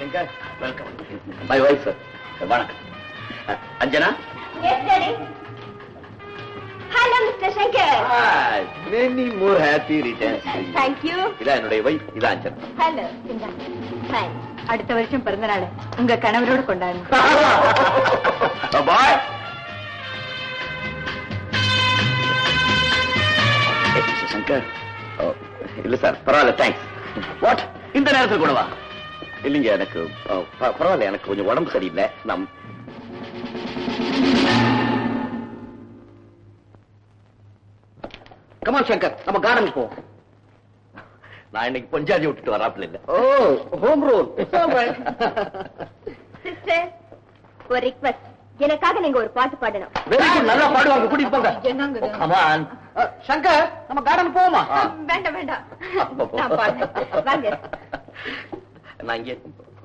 Shankar welcome my wife வணக்கம் ah, Anjana yes daddy hello mister Shankar many more happy returns thank you இதான் என்னுடைய wife இதான் Anjana hello இந்தா fine அடுத்த வருஷம் பிறந்த நாள் உங்க கணவரோட கொண்டாடணும் பாய் சங்கர் ஓ, இல்ல சார் பரவாயில்ல தேங்க்ஸ் வாட் இந்த நேரத்தில் கூடவா இல்லைங்க எனக்கு ஓ, ப- பரவாயில்ல எனக்கு கொஞ்சம் உடம்பு சரியில்லை நம் கமான் சங்கர் நம்ம கார்டன் போ நான் இன்னைக்கு பஞ்சாஜி விட்டுட்டு வராப்புல இல்ல ஓ ஹோம் ரோல் சிஸ்டர் ஒரு ரிக்வெஸ்ட் எனக்காக நீங்க ஒரு பாட்டு பாடணும் வெரி குட் நல்லா பாடுவாங்க கூட்டிட்டு போங்க என்னங்க இது? கமான் சங்கர் நம்ம கார்டன் போமா வேண்டாம் வேண்டாம் நான் பாடுறேன் வாங்க நான் இங்கே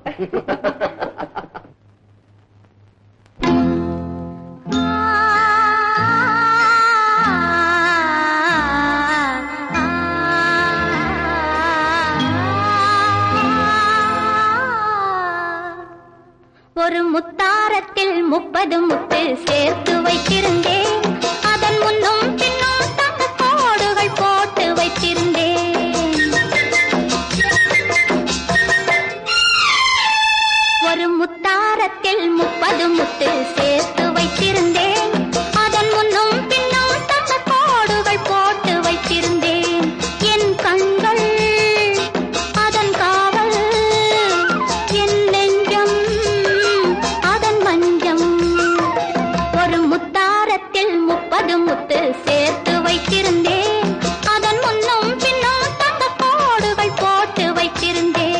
ஒரு முத்தாரத்தில் முப்பது முத்து சேர்த்து வைத்திருந்தேன் அதன் முன்னும் பின்னும் தங்க கோடுகள் போட்டு வைத்திருந்தேன் ஒரு முத்தாரத்தில் முப்பது முத்து சேர்த்து வைத்திருந்தேன் அதன் முன்னும் பின்னும் தங்க கோடுகள் போட்டு வைத்திருந்தேன் என் கண்கள் அதன் காவல் என் நெஞ்சம் அதன் மஞ்சம் ஒரு முத்தாரத்தில் முப்பது முத்து சேர்த்து வைத்திருந்தேன் அதன் முன்னும் பின்னும் தங்க கோடுகள் போட்டு வைத்திருந்தேன்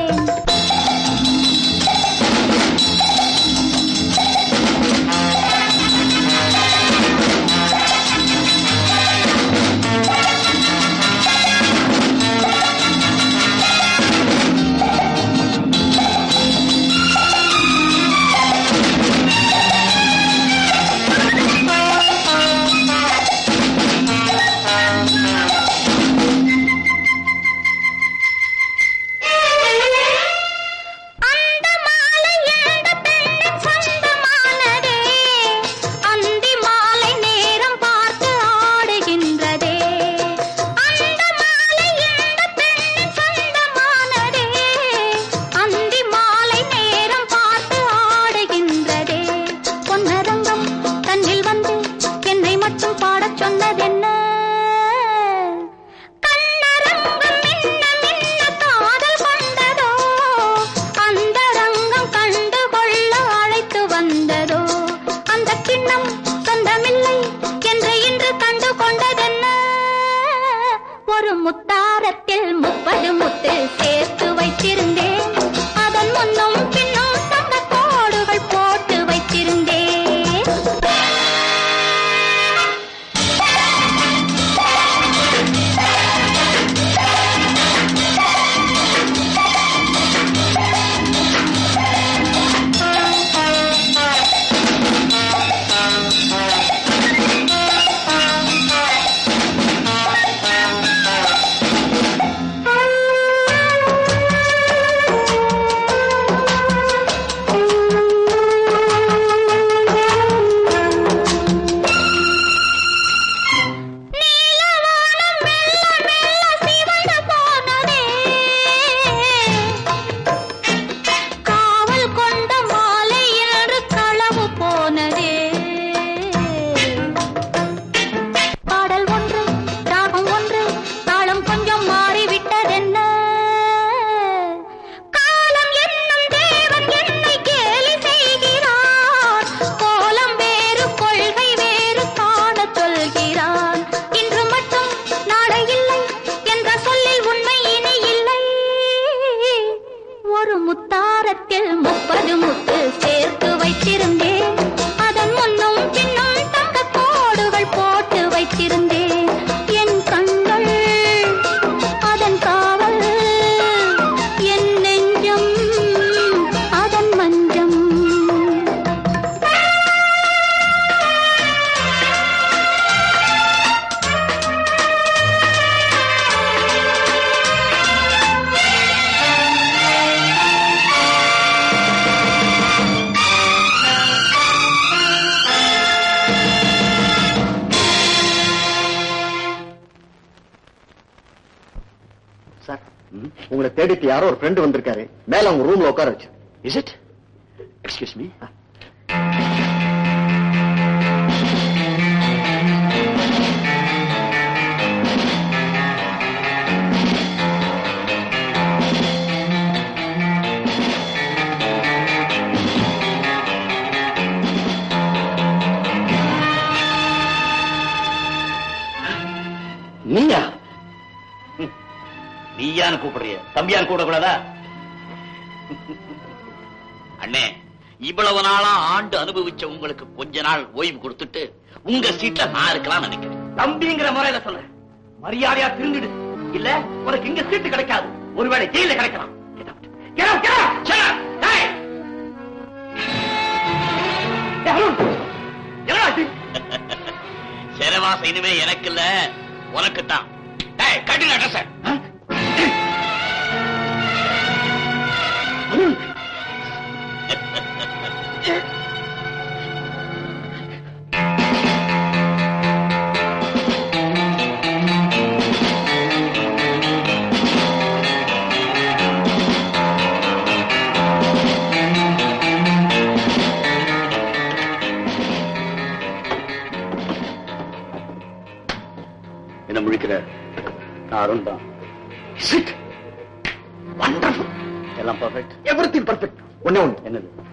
அந்த மாலை எந்த பெண்ணின் சொந்தமானதே அந்தி மாலை நேரம் பார்த்து ஆடுகின்றதே அந்த மாலை எந்த பெண்ணின் சொந்தமானதே அந்தி மாலை நேரம் பார்த்து ஆடுகின்றதே பொன்னரங்கம் தன்னில் வந்து என்னை மட்டும் பாடச் சொன்னதென்ன கண்ணரங்கம் மின்ன மின்ன காதல் கொண்டதோ அந்த ரங்கம் கண்டு கொள்ள அழைத்து வந்ததோ அந்த கிண்ணம் சொந்தமில்லை என்று இன்று கண்டு கொண்டதென்ன ஒரு முத்தாரத்தில் முப்பது முத்து சேர்த்து வைத்திருந்தேன் அதன் முன்னும் பின்னும் தங்க கோடுகள் போட்டு வைத்திருந்தேன் சார் உங்களை தேடிட்டு யாரோ ஒரு ஃப்ரெண்டு வந்திருக்காரு மேல உங்க ரூம்ல உட்கார வச்சு இஸ் இட் எக்ஸ்கியூஸ் மீ நீயா ம். நீயான்னு கூப்பிடுறிய தம்பியான்னு கூப்பிடக்கூடாதா அண்ணே இவ்வளவு நாளா ஆண்டு அனுபவிச்ச உங்களுக்கு கொஞ்ச நாள் ஓய்வு கொடுத்துட்டு உங்க சீட்ல நான் இருக்கலாம் நினைக்கிறேன் தம்பிங்கிற முறையில சொல்றேன் மரியாதையா திருந்துடு இல்ல உனக்கு இங்க சீட்டு கிடைக்காது ஒருவேளை ஜெயில கிடைக்கலாம் Get out. Get out, get out. Shut up. Hey. Hey, Arun. என்னடா இது? சிறவாசம் இனிமே எனக்கு இல்ல உனக்கு தான் கட்டுங்க அட்ரஸ் என்ன முழிக்கிற நான் அருண் தான் வண்டர்ஃபுல் எல்லாம் பர்ஃபெக்ட் எவ்ரிதிங் பர்ஃபெக்ட் ஒண்ணே ஒண்ணு என்னது